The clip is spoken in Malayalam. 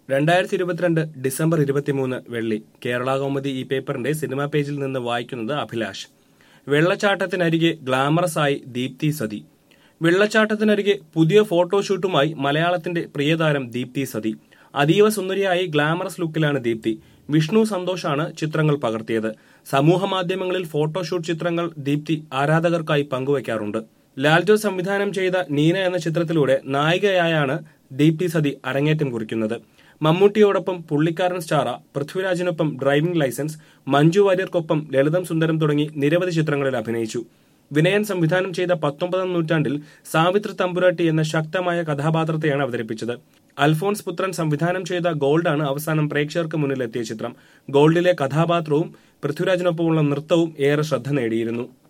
രണ്ടായിരത്തി ഇരുപത്തിരണ്ട് ഡിസംബർ ഇരുപത്തിമൂന്ന് വെള്ളി കേരള കൗമുദി ഈ പേപ്പറിന്റെ സിനിമാ പേജിൽ നിന്ന് വായിക്കുന്നത് അഭിലാഷ് വെള്ളച്ചാട്ടത്തിനരികെ ഗ്ലാമറസ് ആയി ദീപ്തി സതി വെള്ളച്ചാട്ടത്തിനരികെ പുതിയ ഫോട്ടോഷൂട്ടുമായി മലയാളത്തിന്റെ പ്രിയതാരം ദീപ്തി സതി അതീവ സുന്ദരിയായി ഗ്ലാമറസ് ലുക്കിലാണ് ദീപ്തി വിഷ്ണു സന്തോഷാണ് ചിത്രങ്ങൾ പകർത്തിയത് സമൂഹ മാധ്യമങ്ങളിൽ ഫോട്ടോഷൂട്ട് ചിത്രങ്ങൾ ദീപ്തി ആരാധകർക്കായി പങ്കുവയ്ക്കാറുണ്ട് ലാൽജോ സംവിധാനം ചെയ്ത നീന എന്ന ചിത്രത്തിലൂടെ നായികയായാണ് ദീപ്തി സതി അരങ്ങേറ്റം കുറിക്കുന്നത് മമ്മൂട്ടിയോടൊപ്പം പുള്ളിക്കാരൻ സ്റ്റാറ പൃഥ്വിരാജിനൊപ്പം ഡ്രൈവിംഗ് ലൈസൻസ് മഞ്ജു വാര്യർക്കൊപ്പം ലളിതം സുന്ദരം തുടങ്ങി നിരവധി ചിത്രങ്ങളിൽ അഭിനയിച്ചു വിനയൻ സംവിധാനം ചെയ്ത പത്തൊമ്പതാം നൂറ്റാണ്ടിൽ സാവിത്രി തമ്പുരാട്ടി എന്ന ശക്തമായ കഥാപാത്രത്തെയാണ് അവതരിപ്പിച്ചത് അൽഫോൺസ് പുത്രൻ സംവിധാനം ചെയ്ത ഗോൾഡാണ് അവസാനം പ്രേക്ഷകർക്ക് മുന്നിലെത്തിയ ചിത്രം ഗോൾഡിലെ കഥാപാത്രവും പൃഥ്വിരാജിനൊപ്പമുള്ള നൃത്തവും ഏറെ ശ്രദ്ധ നേടിയിരുന്നു